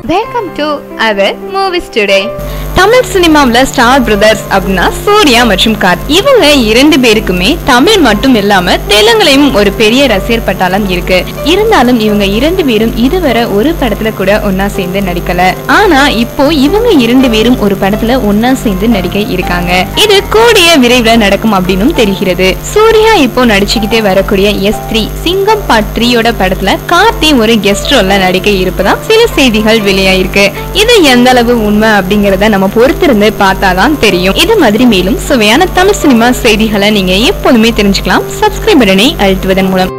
welcome to our movies today Tamil சினிமாவில் star brothers அப்படின்னா சூர்யா மற்றும் கார்த் இவங்க இரண்டு பேருக்குமே தமிழ் மட்டும் இல்லாம தெலுங்குலையும் ஒரு பெரிய ரசிகர் பட்டாளம் இருக்கு இருந்தாலும் இவங்க இரண்டு பேரும் இதுவரை ஒரு படத்துல கூட ஒன்னா சேர்ந்து நடிக்கல ஆனா இப்போ இவங்க இரண்டு பேரும் ஒரு படத்துல ஒன்னா சேர்ந்து நடிக்க இருக்காங்க இது கூடிய விரைவில் நடக்கும் அப்படின்னும் தெரிகிறது சூர்யா இப்போ நடிச்சுக்கிட்டே வரக்கூடிய எஸ் த்ரீ சிங்கம் பார்ட் த்ரீயோட படத்துல கார்த்தி ஒரு கெஸ்ட் ரோல்ல நடிக்க இருப்பதா சில செய்திகள் வெளியாயிருக்கு இது எந்த அளவு உண்மை அப்படிங்கறத நம்ம பொறுத்திருந்து பார்த்தாதான் தெரியும் இது மாதிரி மேலும் சுவையான தமிழ் சினிமா செய்திகளை நீங்க எப்போதுமே தெரிஞ்சுக்கலாம் சப்ஸ்கிரைப் பட்டனை அழுத்துவதன் மூலம்